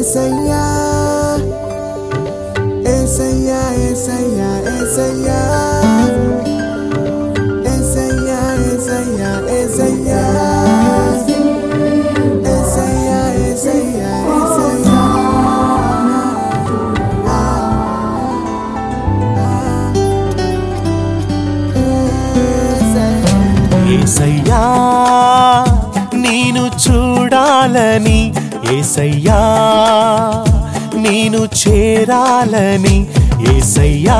ఏసయ్యా ఏసయ్యా ఏసయ్యా ఏసయ్యా ఏసయ్యా ఏసయ్యా ఏసయ్యా ఏసయ్యా ఏసయ్యా ఏసయ్యా ఏసయ్యా నేను చూడాలని ఏసయ్యా నేను చేరాలని ఏసయ్యా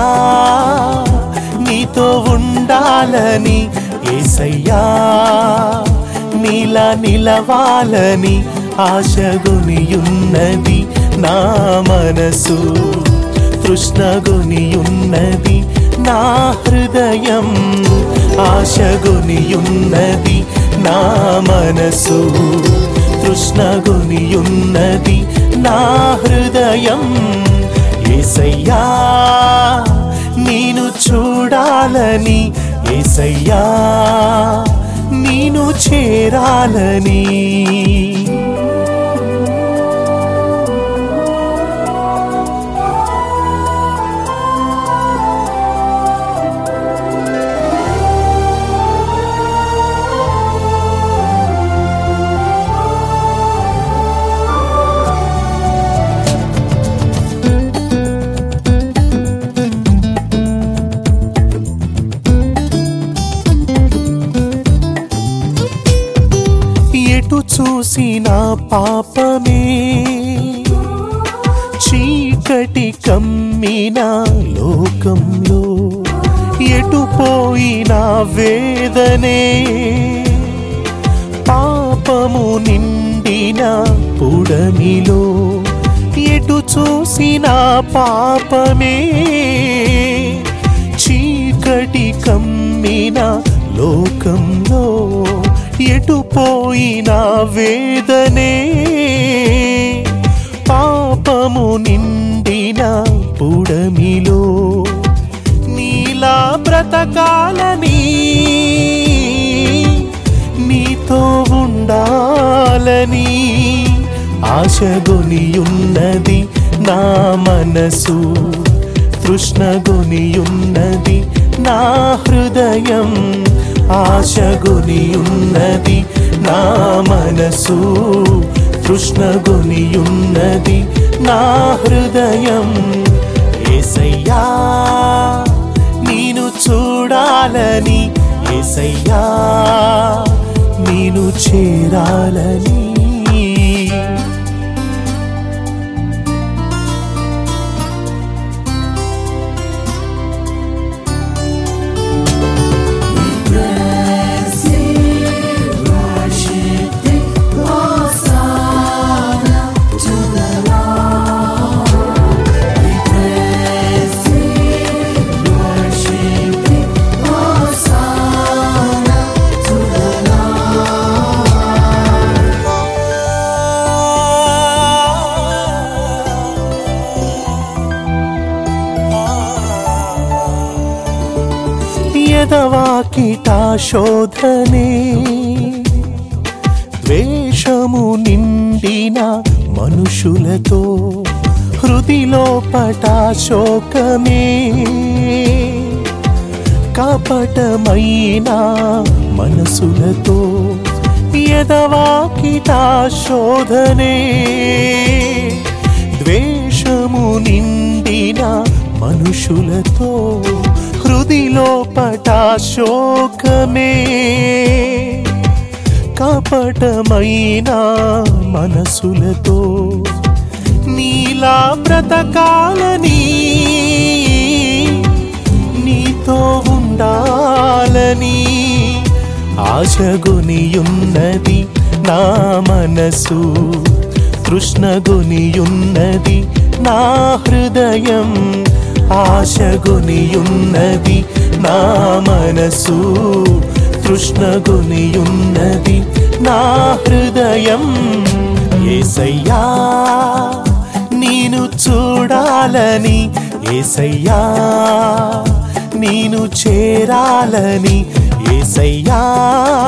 నీతో ఉండాలని ఏసయ్యా నీలా నిలవాలని ఆశగునియున్నది నా మనసు తృష్ణగునియున్నది నా హృదయం ఆశగునియున్నది నా మనసు తృష్ణగునియున్నది నా హృదయం ఏసయ్యా నేను చూడాలని ఏసయ్యా నేను చేరాలని ఎటు చూసిన పాపమే చీకటి కమ్మిన లోకంలో ఎటు పోయిన వేదనే పాపము నిండిన పుడమిలో ఎటు చూసిన పాపమే చీకటి కమ్మిన లోకంలో ఎటు పోయిన వేదనే పాపము నిండిన పుడమిలో నీలా బ్రతకాలని నీతో ఉండాలని ఆశగొనియున్నది నా మనసు తృష్ణగొనియున్నది నా హృదయం ఆశగొనియున్నది నా మనసు తృష్ణగొనియున్నది నా హృదయం ఏసయ్యా నేను చూడాలని ఏసయ్యా నేను చేరాలని ఎదవాకిట శోధనే ద్వేషము నిండిన మనుషులతో హృదిలో పట శోకమే కపటమైన మనసులతో ఎదవాకిట శోధనే ద్వేషము నిండిన మనుషులతో హృదిలో పట శోకమే కపటమైన మనసులతో నీలా బ్రతకాలని నీతో ఉండాలని ఆశగునియున్నది నా మనసు తృష్ణగునియున్నది నా హృదయం ఆశగునియున్నది నా మనసు తృష్ణగునియున్నది నా హృదయం ఏసయ్యా నేను చూడాలని ఏసయ్యా నేను చేరాలని ఏసయ్యా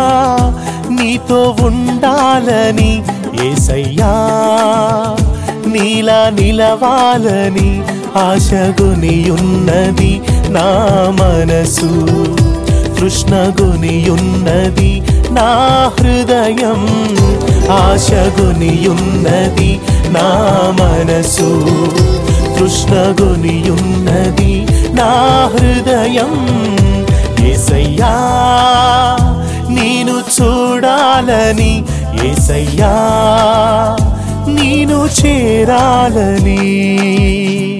నీతో ఉండాలని ఏసయ్యా నీలా నిలవాలని ఆశగునియున్నది నా మనసు తృష్ణగునియున్నది నా హృదయం ఆశగునియున్నది నా మనసు తృష్ణగునియున్నది నా హృదయం ఏసయ్యా నేను చూడాలని ఏసయ్యా నేను చేరాలని